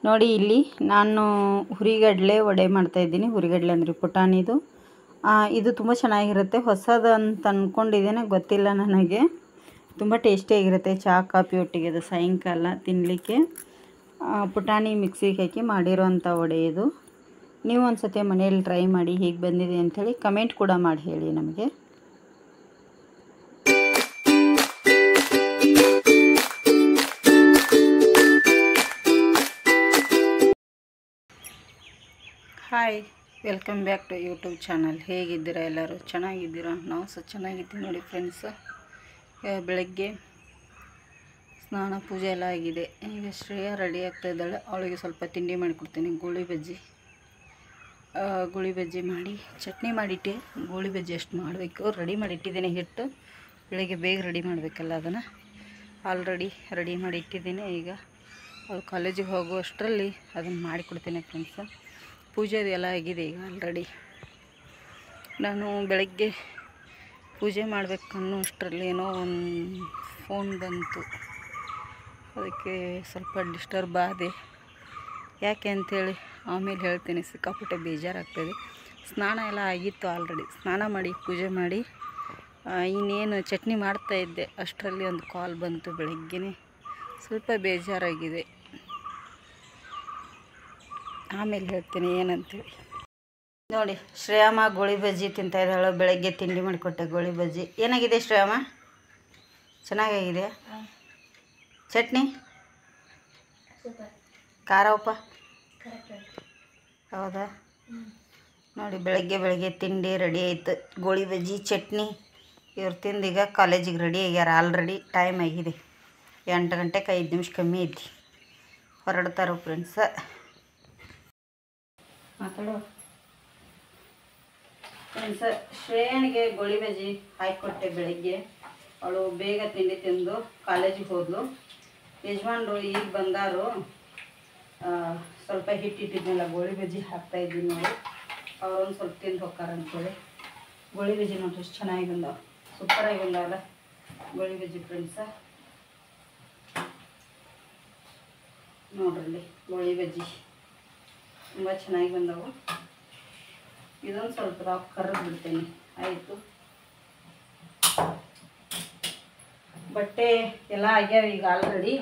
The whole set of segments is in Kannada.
ನೋಡಿ ಇಲ್ಲಿ ನಾನು ಹುರಿಗಡಲೆ ವಡೆ ಮಾಡ್ತಾಯಿದ್ದೀನಿ ಹುರಿಗಡಲೆ ಅಂದರೆ ಪುಟಾಣಿದು ಆ, ಇದು ತುಂಬ ಚೆನ್ನಾಗಿರುತ್ತೆ ಹೊಸದು ಅಂತ ಅಂದ್ಕೊಂಡಿದ್ದೇನೆ ಗೊತ್ತಿಲ್ಲ ನನಗೆ ತುಂಬ ಟೇಸ್ಟಿಯಾಗಿರುತ್ತೆ ಚಹಾ ಕಾಫಿ ಒಟ್ಟಿಗೆ ಅದು ಸಾಯಂಕಾಲ ತಿನ್ನಲಿಕ್ಕೆ ಪುಟಾಣಿ ಮಿಕ್ಸಿಗೆ ಹಾಕಿ ಮಾಡಿರೋವಂಥ ವಡೆ ಇದು ನೀವು ಒಂದು ಸತಿ ಮನೆಯಲ್ಲಿ ಟ್ರೈ ಮಾಡಿ ಹೇಗೆ ಬಂದಿದೆ ಅಂಥೇಳಿ ಕಮೆಂಟ್ ಕೂಡ ಮಾಡಿ ಹೇಳಿ ನಮಗೆ hi welcome back to YouTube channel ಹೇಗಿದ್ದೀರಾ ಎಲ್ಲರೂ ಚೆನ್ನಾಗಿದ್ದೀರಾ ನಾವು ಸಹ ಚೆನ್ನಾಗಿದ್ದೀವಿ ನೋಡಿ ಫ್ರೆಂಡ್ಸ್ ಬೆಳಗ್ಗೆ ಸ್ನಾನ ಪೂಜೆ ಎಲ್ಲ ಆಗಿದೆ ಈಗ ಶ್ರೇಯ ರೆಡಿ ಆಗ್ತಾ ಇದ್ದಾಳೆ ಅವಳಿಗೆ ಸ್ವಲ್ಪ ತಿಂಡಿ ಮಾಡಿಕೊಡ್ತೀನಿ ಗೋಳಿ ಬಜ್ಜಿ ಆ, ಗೋಳಿ ಬಜ್ಜಿ ಮಾಡಿ ಚಟ್ನಿ ಮಾಡಿಟ್ಟೆ ಗೋಳಿ ಬಜ್ಜಿ ಅಷ್ಟು ಮಾಡಬೇಕು ರೆಡಿ ಮಾಡಿಟ್ಟಿದ್ದೀನಿ ಹಿಟ್ಟು ಬೆಳಿಗ್ಗೆ ಬೇಗ ರೆಡಿ ಮಾಡಬೇಕಲ್ಲ ಅದನ್ನು ಆಲ್ರೆಡಿ ರೆಡಿ ಮಾಡಿ ಇಟ್ಟಿದ್ದೀನಿ ಈಗ ಅವಳು ಕಾಲೇಜಿಗೆ ಹೋಗುವಷ್ಟರಲ್ಲಿ ಅದನ್ನು ಮಾಡಿಕೊಡ್ತೀನಿ ಫ್ರೆಂಡ್ಸ್ ಪೂಜೆದು ಎಲ್ಲ ಆಗಿದೆ ಈಗ ಆಲ್ರೆಡಿ ನಾನು ಬೆಳಗ್ಗೆ ಪೂಜೆ ಮಾಡಬೇಕು ಅನ್ನೋ ಅಷ್ಟರಲ್ಲಿ ಏನೋ ಒಂದು ಫೋನ್ ಬಂತು ಅದಕ್ಕೆ ಸ್ವಲ್ಪ ಡಿಸ್ಟರ್ಬ್ ಆದೆ ಯಾಕೆ ಅಂಥೇಳಿ ಆಮೇಲೆ ಹೇಳ್ತೀನಿ ಸಿಕ್ಕಾಪಟ್ಟೆ ಬೇಜಾರಾಗ್ತದೆ ಸ್ನಾನ ಎಲ್ಲ ಆಗಿತ್ತು ಆಲ್ರೆಡಿ ಸ್ನಾನ ಮಾಡಿ ಪೂಜೆ ಮಾಡಿ ಆ, ಇನ್ನೇನು ಚಟ್ನಿ ಮಾಡ್ತಾ ಇದ್ದೆ ಅಷ್ಟರಲ್ಲಿ ಒಂದು ಕಾಲ್ ಬಂತು ಬೆಳಗ್ಗೆನೇ ಸ್ವಲ್ಪ ಬೇಜಾರಾಗಿದೆ ಆಮೇಲೆ ಹೇಳ್ತೀನಿ ಏನಂತೇಳಿ ನೋಡಿ ಶ್ರೇಯಮ್ಮ ಗೋಳಿ ಬಜ್ಜಿ ತಿಂತಾ ಇದ್ದಾಳು ಬೆಳಗ್ಗೆ ತಿಂಡಿ ಮಾಡಿಕೊಟ್ಟೆ ಗೋಳಿ ಬಜ್ಜಿ ಏನಾಗಿದೆ ಶ್ರೇಯಮ್ಮ ಚೆನ್ನಾಗಾಗಿದೆ ಚಟ್ನಿ ಖಾರ ಉಪ್ಪ ಹೌದಾ ನೋಡಿ ಬೆಳಗ್ಗೆ ಬೆಳಗ್ಗೆ ತಿಂಡಿ ರೆಡಿ ಆಯಿತು ಗೋಳಿ ಬಜ್ಜಿ ಚಟ್ನಿ ಇವ್ರು ತಿಂದು ಈಗ ಕಾಲೇಜಿಗೆ ರೆಡಿ ಆಗ್ಯಾರ ಆಲ್ರೆಡಿ ಟೈಮ್ ಆಗಿದೆ ಎಂಟು ಗಂಟೆಗೆ ಐದು ನಿಮಿಷ ಕಮ್ಮಿ ಐತಿ ಹೊರಡ್ತಾರೋ ಫ್ರೆಂಡ್ಸ ಮಾತಾಡೋ ಫ್ರೆಂಡ್ಸ ಶ್ರೇಯನಿಗೆ ಗೋಳಿ ಬಜ್ಜಿ ಹಾಕಿಕೊಟ್ಟೆ ಬೆಳಗ್ಗೆ ಅವಳು ಬೇಗ ತಿಂಡಿ ತಿಂದು ಕಾಲೇಜಿಗೆ ಹೋದ್ಲು ಯಜಮಾನ್ರು ಈಗ ಬಂದಾರು ಆ, ಸ್ವಲ್ಪ ಹಿಟ್ಟಿಟ್ಟಿದ್ನಲ್ಲ ಗೋಳಿ ಬಜ್ಜಿ ಹಾಕ್ತಾ ಇದ್ದೀನಿ ನೋಡಿ ಅವ್ರು ಒಂದು ಸ್ವಲ್ಪ ತಿಂದು ಹೋಗ್ತಾರ ಅಂತೇಳಿ ಗೋಳಿ ಬಜ್ಜಿ ನೋಡ್ರಿ ಎಷ್ಟು ಚೆನ್ನಾಗಿ ಬಂದಾವ ಸೂಪರಾಗಿ ಬಂದಾವಲ್ಲ ಗೋಳಿ ಬಜ್ಜಿ ಫ್ರೆಂಡ್ಸ ನೋಡ್ರಲ್ಲಿ ಗೋಳಿ ಬಜ್ಜಿ ತುಂಬ ಚೆನ್ನಾಗಿ ಬಂದವು ಇದೊಂದು ಸ್ವಲ್ಪ ರಾಕ್ ಕರೆದು ಬಿಡ್ತೇನೆ ಆಯಿತು ಬಟ್ಟೆ ಎಲ್ಲ ಆಗ್ಯಾವ ಈಗ ಆಲ್ರೆಡಿ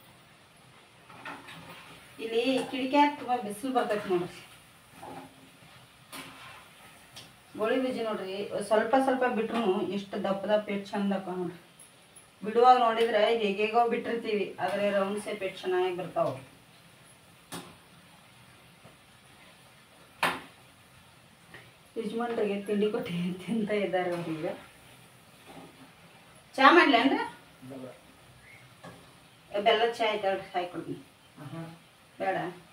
ಇಲ್ಲಿ ಕಿಡಿಕ್ಯಾಗ ತುಂಬ ಬಿಸಿಲು ಬರ್ತೈತೆ ನೋಡ್ರಿ ಗೋಳಿ ಬಜ್ಜಿ ನೋಡ್ರಿ ಸ್ವಲ್ಪ ಸ್ವಲ್ಪ ಬಿಟ್ರು ಎಷ್ಟು ದಪ್ಪ ದಪ್ಪ ಎಷ್ಟು ಚಂದ ಅಕ್ಕ ನೋಡ್ರಿ ಬಿಡುವಾಗ ನೋಡಿದ್ರೆ ಹೇಗೇಗೋ ಬಿಟ್ಟಿರ್ತೀವಿ ಆದರೆ ರೌಂಡ್ ಸೇಪ್ ಎಷ್ಟು ಚೆನ್ನಾಗಿ ಬರ್ತಾವೆ ಯಜಮಾನ್ರಿಗೆ ತಿಂಡಿ ಕೊಟ್ಟು ತಿಂತ ಇದ್ದಾರೆ ಅವ್ರೀಗ ಚಾ ಮಾಡ್ಲಿ ಅಂದ್ರೆ ಬೆಲ್ಲದ ಚಾ ಆಯ್ತು ಹಾಕೊಡ್ತೀನಿ ಬೇಡ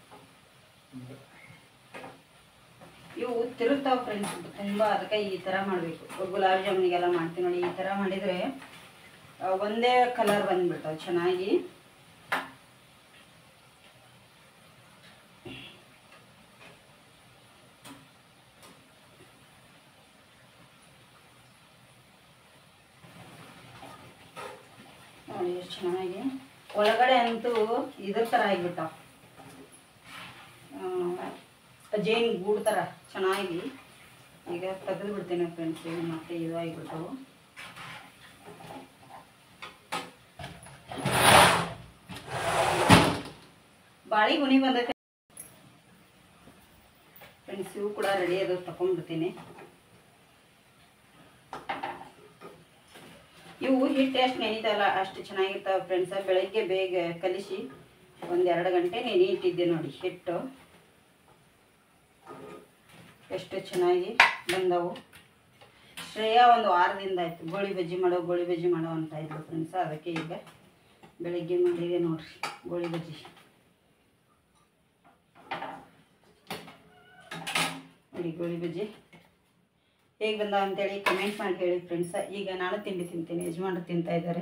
ಇವು ತಿರುಗ್ತಾವ ಫ್ರೆಂಡ್ಸ್ ತುಂಬ ಅದಕ್ಕೆ ಈ ಥರ ಮಾಡಬೇಕು ಗುಲಾಬ್ ಜಾಮೂನಿಗೆಲ್ಲ ಮಾಡ್ತೀನಿ ನೋಡಿ ಈ ಥರ ಮಾಡಿದರೆ ಆ, ಒಂದೇ ಕಲರ್ ಬಂದ್ಬಿಡ್ತಾವೆ ಚೆನ್ನಾಗಿ ನೋಡಿ ಎಷ್ಟು ಚೆನ್ನಾಗಿ ಒಳಗಡೆ ಅಂತೂ ಇದ್ರ ಥರ ಆಗಿಬಿಟ್ಟಾವ ಜೇನು ಗೂಡು ಥರ ಚೆನ್ನಾಗಿ ಈಗ ತೆಗೆದು ಬಿಡ್ತೇನೆ ಫ್ರೆಂಡ್ಸ್ ಈಗ ಮತ್ತೆ ಇದು ಆಗಿಬಿಡ್ತಾವು ಬಾಳಿ ಗುಣಿ ಬಂದೈತೆ ಫ್ರೆಂಡ್ಸ್ ಇವು ಕೂಡ ರೆಡಿ ಅದು ತಗೊಂಡ್ಬಿಡ್ತೀನಿ ಇವು ಹಿಟ್ಟು ಎಷ್ಟು ನೆನೀತಲ್ಲ ಅಷ್ಟು ಚೆನ್ನಾಗಿರ್ತಾವೆ ಫ್ರೆಂಡ್ಸ ಬೆಳಗ್ಗೆ ಬೇಗ ಕಲಿಸಿ ಒಂದೆರಡು ಗಂಟೆ ನೆನೆ ಇಟ್ಟಿದ್ದೆ ನೋಡಿ ಹಿಟ್ಟು ಎಷ್ಟು ಚೆನ್ನಾಗಿ ಬಂದವು ಶ್ರೇಯಾ ಒಂದು ವಾರದಿಂದ ಆಯಿತು ಗೋಳಿ ಬಜ್ಜಿ ಮಾಡೋ ಗೋಳಿ ಬಜ್ಜಿ ಮಾಡೋ ಅಂತ ಇದ್ರು ಫ್ರೆಂಡ್ಸ ಅದಕ್ಕೆ ಈಗ ಬೆಳಿಗ್ಗೆ ಮಾಡಿದೆ ನೋಡ್ರಿ ಗೋಳಿ ಬಜ್ಜಿ ನೋಡಿ ಗೋಳಿ ಬಜ್ಜಿ ಹೇಗೆ ಬಂದ ಅಂತೇಳಿ ಕಮೆಂಟ್ ಮಾಡಿ ಹೇಳಿ ಫ್ರೆಂಡ್ಸ ಈಗ ನಾನು ತಿಂಡಿ ತಿಂತೀನಿ ಯಜಮಾನ್ರು ತಿಂತಾ ಇದ್ದಾರೆ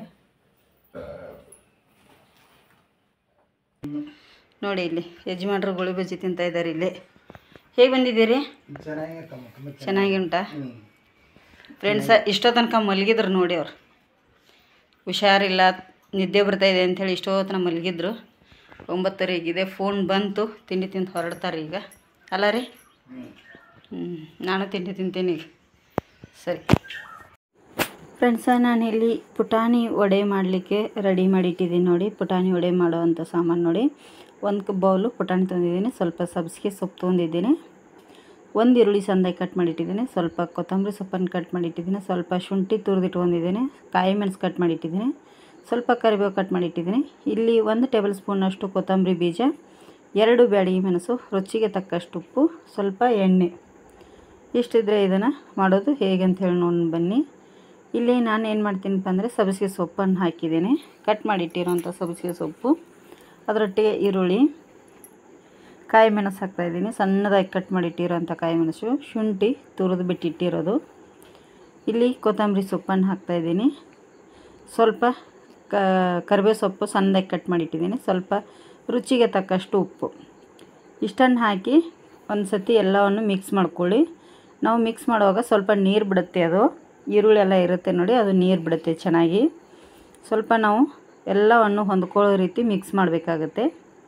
ನೋಡಿ ಇಲ್ಲಿ ಯಜಮಾನ್ರು ಗೋಳಿ ಬಜ್ಜಿ ತಿಂತಾ ಇದ್ದಾರೆ ಇಲ್ಲಿ ಹೇಗೆ ಬಂದಿದ್ದೀರಿ ಚೆನ್ನಾಗಿ ಉಂಟಾ ಫ್ರೆಂಡ್ಸ ಇಷ್ಟೋ ತನಕ ಮಲಗಿದ್ರು ನೋಡಿ ಅವ್ರು ಹುಷಾರಿಲ್ಲ ನಿದ್ದೆ ಬರ್ತಾ ಇದೆ ಅಂಥೇಳಿ ಇಷ್ಟೋ ತನಕ ಮಲಗಿದ್ರು ಒಂಬತ್ತುವರೆಗಿದೆ ಫೋನ್ ಬಂತು ತಿಂಡಿ ತಿಂದು ಹೊರಡ್ತಾರೆ ಈಗ ಅಲ್ಲ ರೀ ಹ್ಞೂ ನಾನು ತಿಂಡಿ ತಿಂತೀನಿ ಈಗ ಸರಿ ಫ್ರೆಂಡ್ಸ ನಾನಿಲ್ಲಿ ಪುಟಾಣಿ ವಡೆ ಮಾಡಲಿಕ್ಕೆ ರೆಡಿ ಮಾಡಿಟ್ಟಿದ್ದೀನಿ ನೋಡಿ ಪುಟಾಣಿ ವಡೆ ಮಾಡುವಂಥ ಸಾಮಾನು ನೋಡಿ ಒಂದು ಬೌಲು ಪುಟಾಣಿ ತಂದಿದ್ದೀನಿ ಸ್ವಲ್ಪ ಸಬ್ಸಿಗೆ ಸೊಪ್ಪು ತೊಗೊಂಡಿದ್ದೀನಿ ಒಂದು ಈರುಳ್ಳಿ ಸಂದಾಗಿ ಕಟ್ ಮಾಡಿಟ್ಟಿದ್ದೀನಿ ಸ್ವಲ್ಪ ಕೊತ್ತಂಬರಿ ಸೊಪ್ಪನ್ನು ಕಟ್ ಮಾಡಿಟ್ಟಿದ್ದೀನಿ ಸ್ವಲ್ಪ ಶುಂಠಿ ತುರಿದಿಟ್ಕೊಂಡಿದ್ದೀನಿ ಕಾಯಿ ಮೆಣಸು ಕಟ್ ಮಾಡಿಟ್ಟಿದ್ದೀನಿ ಸ್ವಲ್ಪ ಕರಿಬೇವು ಕಟ್ ಮಾಡಿಟ್ಟಿದ್ದೀನಿ ಇಲ್ಲಿ ಒಂದು ಟೇಬಲ್ ಸ್ಪೂನಷ್ಟು ಕೊತ್ತಂಬರಿ ಬೀಜ ಎರಡು ಬ್ಯಾಡಗಿ ಮೆಣಸು ರುಚಿಗೆ ತಕ್ಕಷ್ಟು ಉಪ್ಪು ಸ್ವಲ್ಪ ಎಣ್ಣೆ ಇಷ್ಟಿದ್ರೆ ಇದನ್ನು ಮಾಡೋದು ಹೇಗೆ ಅಂತ ಹೇಳಿ ನೋಡಿ ಬನ್ನಿ ಇಲ್ಲಿ ನಾನು ಏನು ಮಾಡ್ತೀನಪ್ಪ ಅಂದರೆ ಸಬ್ಬಸಿಗೆ ಸೊಪ್ಪನ್ನು ಹಾಕಿದ್ದೀನಿ ಕಟ್ ಮಾಡಿಟ್ಟಿರೋಂಥ ಸಬ್ಬಸಿಗೆ ಸೊಪ್ಪು ಅದರೊಟ್ಟಿಗೆ ಈರುಳ್ಳಿ ಕಾಯಿ ಮೆಣಸು ಹಾಕ್ತಾಯಿದ್ದೀನಿ ಸಣ್ಣದಾಗಿ ಕಟ್ ಮಾಡಿಟ್ಟಿರೋಂಥ ಕಾಯಿ ಮೆಣಸು ಶುಂಠಿ ತುರಿದು ಬಿಟ್ಟಿಟ್ಟಿರೋದು ಇಲ್ಲಿ ಕೊತ್ತಂಬರಿ ಸೊಪ್ಪನ್ನು ಹಾಕ್ತಾಯಿದ್ದೀನಿ ಸ್ವಲ್ಪ ಕ ಕರಿಬೇವು ಸೊಪ್ಪು ಸಣ್ಣದಾಗಿ ಕಟ್ ಮಾಡಿಟ್ಟಿದ್ದೀನಿ ಸ್ವಲ್ಪ ರುಚಿಗೆ ತಕ್ಕಷ್ಟು ಉಪ್ಪು ಇಷ್ಟನ್ನು ಹಾಕಿ ಒಂದು ಸತಿ ಎಲ್ಲವನ್ನು ಮಿಕ್ಸ್ ಮಾಡ್ಕೊಳ್ಳಿ ನಾವು ಮಿಕ್ಸ್ ಮಾಡುವಾಗ ಸ್ವಲ್ಪ ನೀರು ಬಿಡುತ್ತೆ ಅದು ಈರುಳ್ಳಿ ಎಲ್ಲ ಇರುತ್ತೆ ನೋಡಿ ಅದು ನೀರು ಬಿಡುತ್ತೆ ಚೆನ್ನಾಗಿ ಸ್ವಲ್ಪ ನಾವು ಎಲ್ಲವನ್ನು ಹೊಂದ್ಕೊಳ್ಳೋ ರೀತಿ ಮಿಕ್ಸ್ ಮಾಡಬೇಕಾಗತ್ತೆ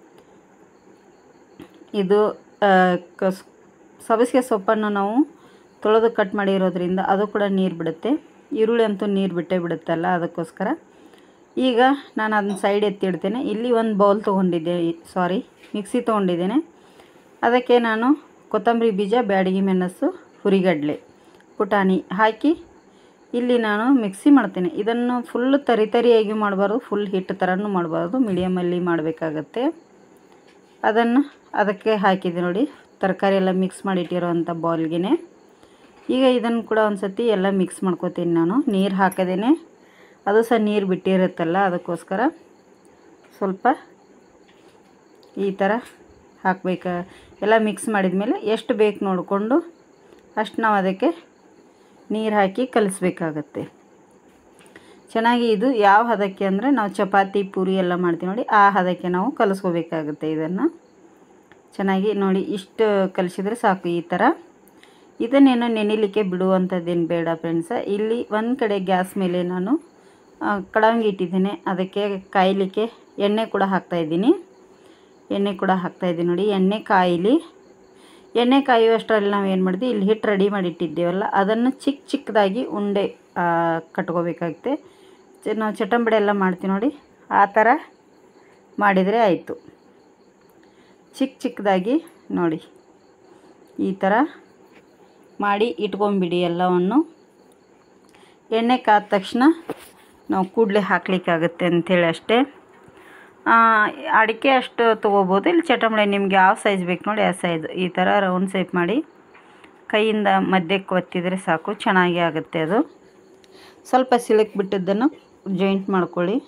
ಇದು ಕಸ್ ಸಬಸಿಗೆ ಸೊಪ್ಪನ್ನು ನಾವು ತೊಳೆದು ಕಟ್ ಮಾಡಿರೋದ್ರಿಂದ ಅದು ಕೂಡ ನೀರು ಬಿಡುತ್ತೆ ಈರುಳ್ಳಿ ಅಂತೂ ನೀರು ಬಿಟ್ಟೇ ಬಿಡುತ್ತಲ್ಲ ಅದಕ್ಕೋಸ್ಕರ ಈಗ ನಾನು ಅದನ್ನ ಸೈಡ್ ಎತ್ತಿಡ್ತೇನೆ ಇಲ್ಲಿ ಒಂದು ಬೌಲ್ ತೊಗೊಂಡಿದ್ದೆ ಸಾರಿ ಮಿಕ್ಸಿ ತೊಗೊಂಡಿದ್ದೇನೆ ಅದಕ್ಕೆ ನಾನು ಕೊತ್ತಂಬರಿ ಬೀಜ ಬ್ಯಾಡಗಿ ಮೆಣಸು ಹುರಿಗಡಲೆ ಪುಟಾಣಿ ಹಾಕಿ ಇಲ್ಲಿ ನಾನು ಮಿಕ್ಸಿ ಮಾಡ್ತೇನೆ ಇದನ್ನು ಫುಲ್ ತರಿ ತರಿಯಾಗಿ ಮಾಡಬಾರ್ದು ಫುಲ್ ಹಿಟ್ಟು ಥರನೂ ಮಾಡಬಾರ್ದು ಮೀಡಿಯಮಲ್ಲಿ ಮಾಡಬೇಕಾಗತ್ತೆ ಅದನ್ನು ಅದಕ್ಕೆ ಹಾಕಿದೆ ನೋಡಿ ತರಕಾರಿ ಎಲ್ಲ ಮಿಕ್ಸ್ ಮಾಡಿಟ್ಟಿರೋವಂಥ ಬೌಲ್ಗೆ ಈಗ ಇದನ್ನು ಕೂಡ ಒಂದು ಸತಿ ಎಲ್ಲ ಮಿಕ್ಸ್ ಮಾಡ್ಕೋತೀನಿ ನಾನು ನೀರು ಹಾಕದೇನೆ ಅದು ಸಹ ನೀರು ಬಿಟ್ಟಿರುತ್ತಲ್ಲ ಅದಕ್ಕೋಸ್ಕರ ಸ್ವಲ್ಪ ಈ ಥರ ಹಾಕಬೇಕು ಎಲ್ಲ ಮಿಕ್ಸ್ ಮಾಡಿದ ಮೇಲೆ ಎಷ್ಟು ಬೇಕು ನೋಡಿಕೊಂಡು ಅಷ್ಟು ನಾವು ಅದಕ್ಕೆ ನೀರು ಹಾಕಿ ಕಲಿಸ್ಬೇಕಾಗತ್ತೆ ಚೆನ್ನಾಗಿ ಇದು ಯಾವ ಹದಕ್ಕೆ ಅಂದರೆ ನಾವು ಚಪಾತಿ ಪೂರಿ ಎಲ್ಲ ಮಾಡ್ತೀವಿ ನೋಡಿ ಆ ಹದಕ್ಕೆ ನಾವು ಕಲಿಸ್ಕೋಬೇಕಾಗುತ್ತೆ ಇದನ್ನು ಚೆನ್ನಾಗಿ ನೋಡಿ ಇಷ್ಟು ಕಲಿಸಿದ್ರೆ ಸಾಕು ಈ ಥರ ಇದನ್ನೇನು ನೆನಿಲಿಕ್ಕೆ ಬಿಡುವಂಥದ್ದೇನು ಬೇಡ ಫ್ರೆಂಡ್ಸ ಇಲ್ಲಿ ಒಂದು ಕಡೆ ಗ್ಯಾಸ್ ಮೇಲೆ ನಾನು ಕಡಂಗಿ ಇಟ್ಟಿದ್ದೀನಿ ಅದಕ್ಕೆ ಕಾಯಲಿಕ್ಕೆ ಎಣ್ಣೆ ಕೂಡ ಹಾಕ್ತಾಯಿದ್ದೀನಿ ಎಣ್ಣೆ ಕೂಡ ಹಾಕ್ತಾಯಿದ್ದೀನಿ ನೋಡಿ ಎಣ್ಣೆ ಕಾಯಿಲಿ ಎಣ್ಣೆ ಕಾಯುವಷ್ಟರಲ್ಲಿ ನಾವು ಏನು ಮಾಡಿದ್ವಿ ಇಲ್ಲಿ ಹಿಟ್ಟು ರೆಡಿ ಮಾಡಿ ಇಟ್ಟಿದ್ದೇವಲ್ಲ ಅದನ್ನು ಚಿಕ್ಕ ಚಿಕ್ಕದಾಗಿ ಉಂಡೆ ಕಟ್ಕೋಬೇಕಾಗುತ್ತೆ ನಾವು ಚಟಂಬಡೆ ಎಲ್ಲ ಮಾಡ್ತೀವಿ ನೋಡಿ ಆ ಥರ ಮಾಡಿದರೆ ಆಯಿತು ಚಿಕ್ಕ ಚಿಕ್ಕದಾಗಿ ನೋಡಿ ಈ ಥರ ಮಾಡಿ ಇಟ್ಕೊಂಬಿಡಿ ಎಲ್ಲವನ್ನು ಎಣ್ಣೆ ಕಾದ ತಕ್ಷಣ ನಾವು ಕೂಡಲೇ ಹಾಕಲಿಕ್ಕಾಗುತ್ತೆ ಅಂಥೇಳಿ ಅಷ್ಟೇ ಅಡಿಕೆ ಅಷ್ಟು ತೊಗೋಬೋದು ಇಲ್ಲಿ ಚಟಂಬಡೆ ನಿಮ್ಗೆ ಯಾವ ಸೈಜ್ ಬೇಕು ನೋಡಿ ಆ ಸೈಜ್ ಈ ಥರ ರೌಂಡ್ ಶೇಪ್ ಮಾಡಿ ಕೈಯಿಂದ ಮಧ್ಯಕ್ಕೆ ಒತ್ತಿದರೆ ಸಾಕು ಚೆನ್ನಾಗಿ ಆಗುತ್ತೆ ಅದು ಸ್ವಲ್ಪ ಸಿಳಕ್ ಬಿಟ್ಟಿದ್ದನ್ನು ಜಾಯಿಂಟ್ ಮಾಡ್ಕೊಳ್ಳಿ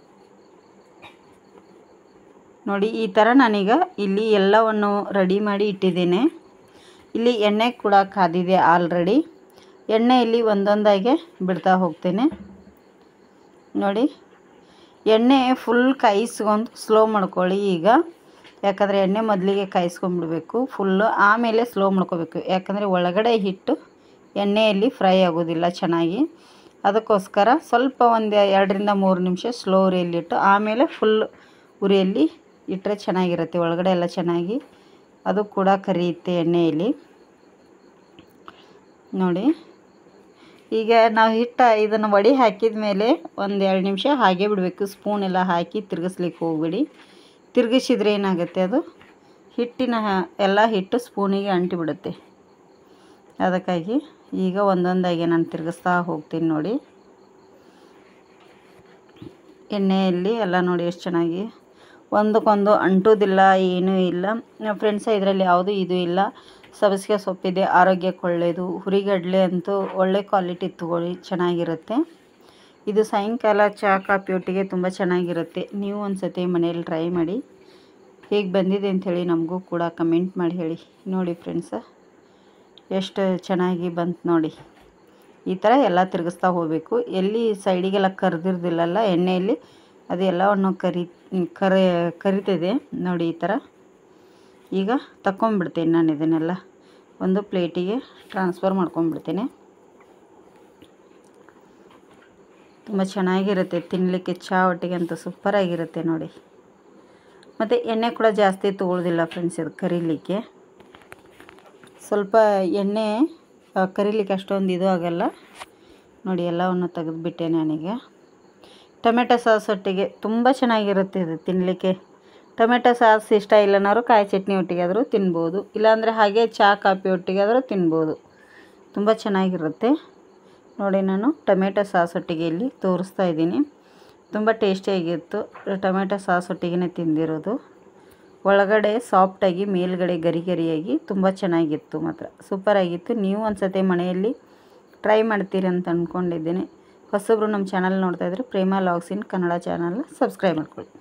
ನೋಡಿ ಈ ಥರ ನಾನೀಗ ಇಲ್ಲಿ ಎಲ್ಲವನ್ನು ರೆಡಿ ಮಾಡಿ ಇಟ್ಟಿದ್ದೇನೆ ಇಲ್ಲಿ ಎಣ್ಣೆ ಕೂಡ ಕಾದಿದೆ ಆಲ್ರೆಡಿ ಎಣ್ಣೆ ಇಲ್ಲಿ ಒಂದೊಂದಾಗೆ ಬಿಡ್ತಾ ಹೋಗ್ತೇನೆ ನೋಡಿ ಎಣ್ಣೆ ಫುಲ್ ಕಾಯಿಸ್ಕೊಂಡು ಸ್ಲೋ ಮಾಡ್ಕೊಳ್ಳಿ ಈಗ ಯಾಕಂದರೆ ಎಣ್ಣೆ ಮೊದಲಿಗೆ ಕಾಯಿಸ್ಕೊಂಡ್ಬಿಡ್ಬೇಕು ಫುಲ್ಲು ಆಮೇಲೆ ಸ್ಲೋ ಮಾಡ್ಕೋಬೇಕು ಯಾಕಂದರೆ ಒಳಗಡೆ ಹಿಟ್ಟು ಎಣ್ಣೆಯಲ್ಲಿ ಫ್ರೈ ಆಗೋದಿಲ್ಲ ಚೆನ್ನಾಗಿ ಅದಕ್ಕೋಸ್ಕರ ಸ್ವಲ್ಪ ಒಂದು ಎರಡರಿಂದ ಮೂರು ನಿಮಿಷ ಸ್ಲೋ ಉರಿಯಲ್ಲಿಟ್ಟು ಆಮೇಲೆ ಫುಲ್ ಉರಿಯಲ್ಲಿ ಇಟ್ಟರೆ ಚೆನ್ನಾಗಿರುತ್ತೆ ಒಳಗಡೆ ಎಲ್ಲ ಚೆನ್ನಾಗಿ ಅದು ಕೂಡ ಕರಿಯುತ್ತೆ ಎಣ್ಣೆಯಲ್ಲಿ ನೋಡಿ ಈಗ ನಾವು ಹಿಟ್ಟು ಇದನ್ನು ವಡೆ ಹಾಕಿದ ಮೇಲೆ ಒಂದು ಎರಡು ನಿಮಿಷ ಹಾಗೆ ಬಿಡಬೇಕು ಸ್ಪೂನ್ ಎಲ್ಲ ಹಾಕಿ ತಿರುಗಿಸ್ಲಿಕ್ಕೆ ಹೋಗ್ಬೇಡಿ ತಿರುಗಿಸಿದ್ರೆ ಏನಾಗುತ್ತೆ ಅದು ಹಿಟ್ಟಿನ ಎಲ್ಲ ಹಿಟ್ಟು ಸ್ಪೂನಿಗೆ ಅಂಟಿಬಿಡುತ್ತೆ ಅದಕ್ಕಾಗಿ ಈಗ ಒಂದೊಂದಾಗಿ ನಾನು ತಿರುಗಿಸ್ತಾ ಹೋಗ್ತೀನಿ ನೋಡಿ ಎಣ್ಣೆಯಲ್ಲಿ ಎಲ್ಲ ನೋಡಿ ಎಷ್ಟು ಚೆನ್ನಾಗಿ ಒಂದಕ್ಕೊಂದು ಅಂಟೋದಿಲ್ಲ ಏನೂ ಇಲ್ಲ ಫ್ರೆಂಡ್ಸ ಇದರಲ್ಲಿ ಯಾವುದೂ ಇದು ಇಲ್ಲ ಸಬಸಿಗೆ ಸೊಪ್ಪಿದೆ ಆರೋಗ್ಯಕ್ಕೆ ಒಳ್ಳೆಯದು ಹುರಿಗಡಲೆ ಅಂತೂ ಒಳ್ಳೆ ಕ್ವಾಲಿಟಿ ತಗೊಳ್ಳಿ ಚೆನ್ನಾಗಿರುತ್ತೆ ಇದು ಸಾಯಂಕಾಲ ಚಹಾ ಕಾಫಿ ಒಟ್ಟಿಗೆ ತುಂಬ ಚೆನ್ನಾಗಿರುತ್ತೆ ನೀವು ಒಂದು ಸತಿ ಮನೇಲಿ ಟ್ರೈ ಮಾಡಿ ಹೇಗೆ ಬಂದಿದೆ ಅಂಥೇಳಿ ನಮಗೂ ಕೂಡ ಕಮೆಂಟ್ ಮಾಡಿ ಹೇಳಿ ನೋಡಿ ಫ್ರೆಂಡ್ಸ ಎಷ್ಟು ಚೆನ್ನಾಗಿ ಬಂತು ನೋಡಿ ಈ ಥರ ಎಲ್ಲ ತಿರುಗಿಸ್ತಾ ಹೋಗಬೇಕು ಎಲ್ಲಿ ಸೈಡಿಗೆಲ್ಲ ಕರೆದಿರ್ದಿಲ್ಲಲ್ಲ ಎಣ್ಣೆಯಲ್ಲಿ ಅದು ಎಲ್ಲವನ್ನು ಕರಿ ಕರೆ ಕರಿತಿದೆ ನೋಡಿ ಈ ಥರ ಈಗ ತಗೊಂಬಿಡ್ತೀನಿ ನಾನು ಇದನ್ನೆಲ್ಲ ಒಂದು ಪ್ಲೇಟಿಗೆ ಟ್ರಾನ್ಸ್ಫರ್ ಮಾಡ್ಕೊಂಡ್ಬಿಡ್ತೀನಿ ತುಂಬ ಚೆನ್ನಾಗಿರುತ್ತೆ ತಿನ್ನಲಿಕ್ಕೆ ಚಹಾ ಒಟ್ಟಿಗೆ ಅಂತೂ ಸೂಪರಾಗಿರುತ್ತೆ ನೋಡಿ ಮತ್ತು ಎಣ್ಣೆ ಕೂಡ ಜಾಸ್ತಿ ತೊಗೊಳ್ಳೋದಿಲ್ಲ ಫ್ರೆಂಡ್ಸ್ ಇದು ಕರೀಲಿಕ್ಕೆ ಸ್ವಲ್ಪ ಎಣ್ಣೆ ಆ, ಕರೀಲಿಕ್ಕೆ ಅಷ್ಟೊಂದು ಇದು ಆಗಲ್ಲ ನೋಡಿ ಎಲ್ಲವನ್ನು ತೆಗೆದುಬಿಟ್ಟೆ ನಾನೀಗ ಟೊಮೆಟೊ ಸಾಸ್ ಒಟ್ಟಿಗೆ ತುಂಬ ಚೆನ್ನಾಗಿರುತ್ತೆ ಇದು ತಿನ್ನಲಿಕ್ಕೆ ಟೊಮೆಟೊ ಸಾಸ್ ಇಷ್ಟ ಇಲ್ಲನವರು ಕಾಯಿ ಚಟ್ನಿ ಒಟ್ಟಿಗೆ ಆದರೂ ತಿನ್ಬೋದು ಇಲ್ಲಾಂದರೆ ಹಾಗೆ ಚಹಾ ಕಾಫಿ ಒಟ್ಟಿಗೆ ಆದರೂ ತಿನ್ಬೋದು ತುಂಬ ಚೆನ್ನಾಗಿರುತ್ತೆ ನೋಡಿ ನಾನು ಟೊಮೆಟೊ ಸಾಸ್ ಒಟ್ಟಿಗೆ ಇಲ್ಲಿ ತೋರಿಸ್ತಾ ಇದ್ದೀನಿ ತುಂಬ ಟೇಸ್ಟಿಯಾಗಿತ್ತು ಟೊಮೆಟೊ ಸಾಸ್ ಒಟ್ಟಿಗೆ ತಿಂದಿರೋದು ಒಳಗಡೆ ಸಾಫ್ಟಾಗಿ ಮೇಲ್ಗಡೆ ಗರಿ ಗರಿಯಾಗಿ ತುಂಬ ಚೆನ್ನಾಗಿತ್ತು ಮಾತ್ರ ಸೂಪರಾಗಿತ್ತು ನೀವು ಒಂದ್ಸತಿ ಮನೆಯಲ್ಲಿ ಟ್ರೈ ಮಾಡ್ತೀರಿ ಅಂತ ಅಂದ್ಕೊಂಡಿದ್ದೀನಿ ಹೊಸಬ್ರು ನಮ್ಮ ಚಾನಲ್ ನೋಡ್ತಾ ಇದ್ರೆ Prema logs in Kannada channel subscribe ಮಾಡ್ಕೊಳ್ಳಿ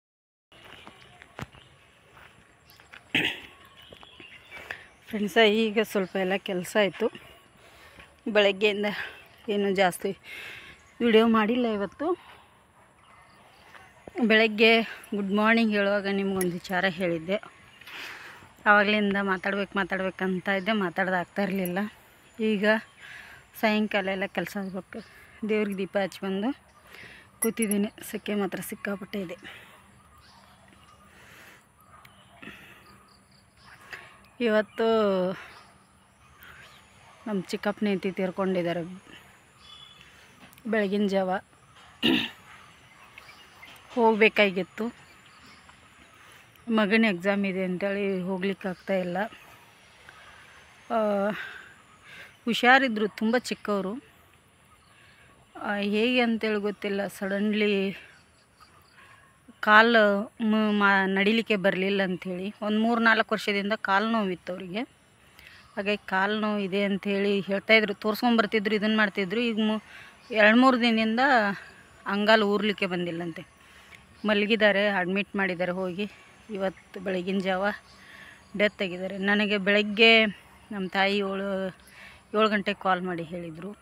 ಫ್ರೆಂಡ್ಸ ಈಗ ಸ್ವಲ್ಪ ಎಲ್ಲ ಕೆಲಸ ಆಯಿತು ಬೆಳಗ್ಗೆಯಿಂದ ಏನು ಜಾಸ್ತಿ ವಿಡಿಯೋ ಮಾಡಿಲ್ಲ ಇವತ್ತು ಬೆಳಗ್ಗೆ ಗುಡ್ ಮಾರ್ನಿಂಗ್ ಹೇಳುವಾಗ ನಿಮ್ಗೊಂದು ವಿಚಾರ ಹೇಳಿದ್ದೆ ಆವಾಗಲಿಂದ ಮಾತಾಡ್ಬೇಕು ಮಾತಾಡ್ಬೇಕಂತ ಇದ್ದೆ ಮಾತಾಡ್ದಾಗ್ತಾ ಇರಲಿಲ್ಲ ಈಗ ಸಾಯಂಕಾಲ ಎಲ್ಲ ಕೆಲಸ ಆಗ್ಬೇಕು ದೇವ್ರಿಗೆ ದೀಪ ಹಚ್ಚಿ ಬಂದು ಕೂತಿದ್ದೀನಿ ಸೆಕೆ ಮಾತ್ರ ಸಿಕ್ಕಾಪಟ್ಟೆ ಇದೆ ಇವತ್ತು ನಮ್ಮ ಚಿಕ್ಕಪ್ಪನ ಹೆಂಡತಿ ತೀರ್ಕೊಂಡಿದ್ದಾರೆ ಬೆಳಗಿನ ಜಾವ ಹೋಗಬೇಕಾಗಿತ್ತು ಮಗನ ಎಕ್ಸಾಮ್ ಇದೆ ಅಂತೇಳಿ ಹೋಗ್ಲಿಕ್ಕೆ ಆಗ್ತಾ ಇಲ್ಲ ಆ, ಹುಷಾರಿದ್ರು ತುಂಬ ಚಿಕ್ಕವರು ಆ, ಹೇಗೆ ಅಂತೇಳಿ ಗೊತ್ತಿಲ್ಲ ಸಡನ್ಲಿ ಕಾಲು ಮ- ಮಾ ನಡಿಲಿಕ್ಕೆ ಬರಲಿಲ್ಲ ಅಂಥೇಳಿ ಒಂದು ಮೂರು ನಾಲ್ಕು ವರ್ಷದಿಂದ ಕಾಲು ನೋವಿತ್ತು ಅವರಿಗೆ ಹಾಗಾಗಿ ಕಾಲು ನೋವು ಇದೆ ಅಂಥೇಳಿ ಹೇಳ್ತಾಯಿದ್ರು ತೋರಿಸ್ಕೊಂಬರ್ತಿದ್ರು ಇದನ್ನು ಮಾಡ್ತಿದ್ರು ಈಗ ಮು ಎರಡು ಮೂರು ದಿನದಿಂದ ಅಂಗಾಲು ಊರ್ಲಿಕ್ಕೆ ಬಂದಿಲ್ಲಂತೆ ಮಲಗಿದ್ದಾರೆ ಅಡ್ಮಿಟ್ ಮಾಡಿದ್ದಾರೆ ಹೋಗಿ ಇವತ್ತು ಬೆಳಗಿನ ಜಾವ ಡೆತ್ ಆಗಿದ್ದಾರೆ ನನಗೆ ಬೆಳಗ್ಗೆ ನಮ್ಮ ತಾಯಿ ಏಳು ಏಳು ಗಂಟೆಗೆ ಕಾಲ್ ಮಾಡಿ ಹೇಳಿದರು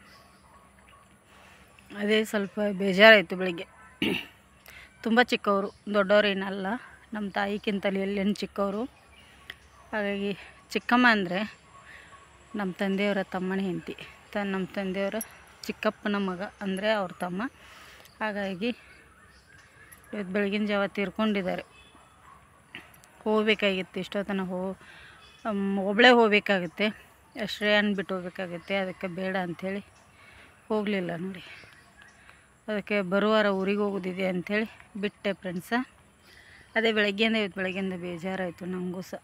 ಅದೇ ಸ್ವಲ್ಪ ಬೇಜಾರಾಯಿತು ಬೆಳಿಗ್ಗೆ ತುಂಬ ಚಿಕ್ಕವರು ದೊಡ್ಡವರೇನಲ್ಲ ನಮ್ಮ ತಾಯಿಗಿಂತಲೂ ಎಲ್ಲೇನು ಚಿಕ್ಕವರು ಹಾಗಾಗಿ ಚಿಕ್ಕಮ್ಮ ಅಂದರೆ ನಮ್ಮ ತಂದೆಯವರ ತಮ್ಮನ ಹೆಂಡತಿ ತ ನಮ್ಮ ತಂದೆಯವರ ಚಿಕ್ಕಪ್ಪನ ಮಗ ಅಂದರೆ ಅವ್ರ ತಮ್ಮ ಹಾಗಾಗಿ ಇವತ್ತು ಬೆಳಗಿನ ಜಾವ ತೀರ್ಕೊಂಡಿದ್ದಾರೆ ಹೋಗಬೇಕಾಗಿತ್ತು ಇಷ್ಟೊತ್ತನ ಹೋ ಒಬ್ಬಳೇ ಹೋಗಬೇಕಾಗುತ್ತೆ ಶ್ರೇಯನ್ ಬಿಟ್ಟು ಹೋಗ್ಬೇಕಾಗುತ್ತೆ ಅದಕ್ಕೆ ಬೇಡ ಅಂಥೇಳಿ ಹೋಗಲಿಲ್ಲ ನೋಡಿ ಅದಕ್ಕೆ ಬರುವಾರ ಊರಿಗೆ ಹೋಗೋದಿದೆ ಅಂಥೇಳಿ ಬಿಟ್ಟೆ ಫ್ರೆಂಡ್ಸ ಅದೇ ಬೆಳಗ್ಗೆಯಿಂದ ಇವತ್ತು ಬೆಳಗ್ಗೆಯಿಂದ ಬೇಜಾರಾಯಿತು ನನಗೂ ಸಹ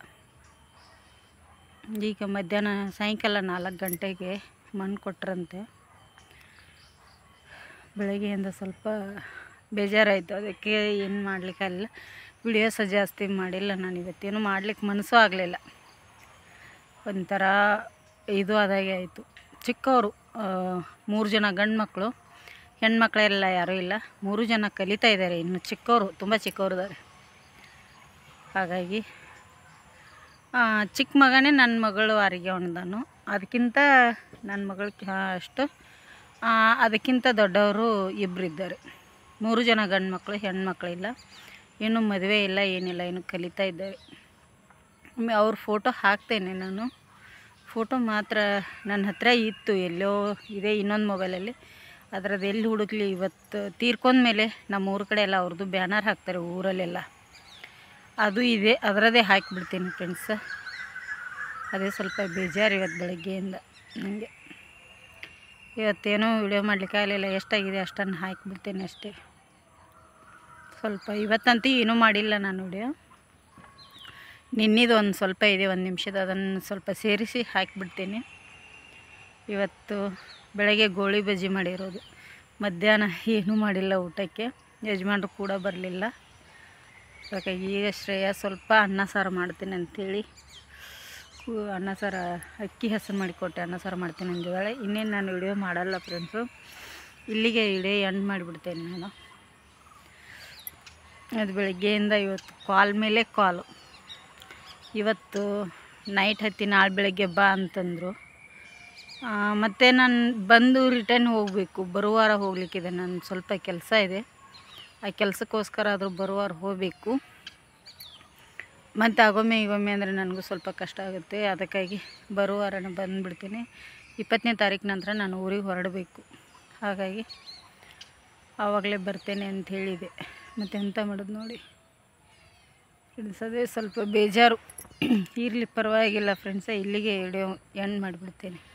ಈಗ ಮಧ್ಯಾಹ್ನ ಸಾಯಂಕಾಲ ನಾಲ್ಕು ಗಂಟೆಗೆ ಮಣ್ಣು ಕೊಟ್ರಂತೆ ಬೆಳಗ್ಗೆಯಿಂದ ಸ್ವಲ್ಪ ಬೇಜಾರಾಯಿತು ಅದಕ್ಕೆ ಏನು ಮಾಡಲಿಕ್ಕಾಗಲಿಲ್ಲ ವಿಡಿಯೋಸ ಜಾಸ್ತಿ ಮಾಡಿಲ್ಲ ನಾನು ಇವತ್ತೇನು ಮಾಡ್ಲಿಕ್ಕೆ ಮನಸ್ಸು ಆಗಲಿಲ್ಲ ಒಂಥರ ಇದು ಆದಾಗೆ ಆಯಿತು ಚಿಕ್ಕವರು ಮೂರು ಜನ ಗಂಡು ಮಕ್ಕಳು ಹೆಣ್ಮಕ್ಳೆಲ್ಲ ಯಾರೂ ಇಲ್ಲ ಮೂರು ಜನ ಕಲಿತಾ ಇದ್ದಾರೆ ಇನ್ನು ಚಿಕ್ಕವರು ತುಂಬ ಚಿಕ್ಕವರು ಇದ್ದಾರೆ ಹಾಗಾಗಿ ಆ, ಚಿಕ್ಕ ಮಗನೇ ನನ್ನ ಮಗಳು ವಾರಿಗೆ ಅವನದನು ಅದಕ್ಕಿಂತ ನನ್ನ ಮಗಳು ಅಷ್ಟು ಆ, ಅದಕ್ಕಿಂತ ದೊಡ್ಡವರು ಇಬ್ಬರು ಇದ್ದಾರೆ ಮೂರು ಜನ ಗಂಡು ಮಕ್ಕಳು ಹೆಣ್ಮಕ್ಳಿಲ್ಲ ಇನ್ನೂ ಮದುವೆ ಇಲ್ಲ ಏನಿಲ್ಲ ಇನ್ನು ಕಲಿತಾ ಇದ್ದಾರೆ ಒಮ್ಮೆ ಅವ್ರ ಫೋಟೋ ಹಾಕ್ತೇನೆ ನಾನು ಫೋಟೋ ಮಾತ್ರ ನನ್ನ ಹತ್ರ ಇತ್ತು ಎಲ್ಲೋ ಇದೆ ಇನ್ನೊಂದು ಮೊಬೈಲಲ್ಲಿ ಅದರದ್ದು ಎಲ್ಲಿ ಹುಡುಕ್ಲಿ ಇವತ್ತು ತೀರ್ಕೊಂಡ್ಮೇಲೆ ನಮ್ಮ ಊರ ಕಡೆ ಎಲ್ಲ ಅವ್ರದ್ದು ಬ್ಯಾನರ್ ಹಾಕ್ತಾರೆ ಊರಲ್ಲೆಲ್ಲ ಅದು ಇದೆ ಅದರದ್ದೇ ಹಾಕಿಬಿಡ್ತೀನಿ ಫ್ರೆಂಡ್ಸ ಅದೇ ಸ್ವಲ್ಪ ಬೇಜಾರು ಇವತ್ತು ಬೆಳಗ್ಗೆಯಿಂದ ನನಗೆ ಇವತ್ತೇನೋ ವಿಡಿಯೋ ಮಾಡಲಿಕ್ಕೆ ಆಗಲಿಲ್ಲ ಎಷ್ಟಾಗಿದೆ ಅಷ್ಟನ್ನು ಹಾಕಿಬಿಡ್ತೇನೆ ಅಷ್ಟೇ ಸ್ವಲ್ಪ ಇವತ್ತಂತೂ ಏನೂ ಮಾಡಿಲ್ಲ ನಾನು ವಿಡಿಯೋ ನಿನ್ನಿದು ಒಂದು ಸ್ವಲ್ಪ ಇದೆ ಒಂದು ನಿಮಿಷದ ಅದನ್ನು ಸ್ವಲ್ಪ ಸೇರಿಸಿ ಹಾಕಿಬಿಡ್ತೀನಿ ಇವತ್ತು ಬೆಳಗ್ಗೆ ಗೋಳಿ ಬಜ್ಜಿ ಮಾಡಿರೋದು ಮಧ್ಯಾಹ್ನ ಏನೂ ಮಾಡಿಲ್ಲ ಊಟಕ್ಕೆ ಯಜಮಾನ್ರು ಕೂಡ ಬರಲಿಲ್ಲ ಹಾಗಾಗಿ ಈಗ ಶ್ರೇಯ ಸ್ವಲ್ಪ ಅನ್ನ ಸಾರು ಮಾಡ್ತೀನಿ ಅಂಥೇಳಿ ಕು- ಅನ್ನ ಸಾರು ಅಕ್ಕಿ ಹೆಸರು ಮಾಡಿಕೊಟ್ಟೆ ಅನ್ನ ಸಾರು ಮಾಡ್ತೀನಿ ಅಂದೇಳಿ ಇನ್ನೇನು ನಾನು ವಿಡಿಯೋ ಮಾಡಲ್ಲ ಫ್ರೆಂಡ್ಸು ಇಲ್ಲಿಗೆ ವಿಡಿಯೋ ಎಂಡ್ ಮಾಡಿಬಿಡ್ತೇನೆ ನಾನು ಅದು ಬೆಳಗ್ಗೆಯಿಂದ ಇವತ್ತು ಕಾಲ್ ಮೇಲೆ ಕಾಲು ಇವತ್ತು ನೈಟ್ ಹತ್ತಿ ನಾಳೆ ಬೆಳಗ್ಗೆ ಬಾ ಅಂತಂದರು ಮತ್ತು ನಾನು ಬಂದು ರಿಟರ್ನ್ ಹೋಗಬೇಕು ಬರುವಾರ ಹೋಗಲಿಕ್ಕಿದೆ ನನ್ನ ಸ್ವಲ್ಪ ಕೆಲಸ ಇದೆ ಆ ಕೆಲಸಕ್ಕೋಸ್ಕರ ಆದರೂ ಬರುವಾರ ಹೋಗಬೇಕು ಮತ್ತು ಆಗೊಮ್ಮೆ ಈಗೊಮ್ಮೆ ಅಂದರೆ ನನಗೂ ಸ್ವಲ್ಪ ಕಷ್ಟ ಆಗುತ್ತೆ ಅದಕ್ಕಾಗಿ ಬರುವಾರನೇ ಬಂದುಬಿಡ್ತೀನಿ ಇಪ್ಪತ್ತನೇ ತಾರೀಕು ನಂತರ ನಾನು ಊರಿಗೆ ಹೊರಡಬೇಕು ಹಾಗಾಗಿ ಆವಾಗಲೇ ಬರ್ತೇನೆ ಅಂತ ಹೇಳಿದೆ ಮತ್ತು ಎಂತ ಮಾಡೋದು ನೋಡಿ ಫ್ರೆಂಡ್ಸ್ ಅದೇ ಸ್ವಲ್ಪ ಬೇಜಾರು ಇರಲಿ ಪರವಾಗಿಲ್ಲ ಫ್ರೆಂಡ್ಸ ಇಲ್ಲಿಗೆ ವಿಡಿಯೋ ಎಂಡ್ ಮಾಡಿಬಿಡ್ತೇನೆ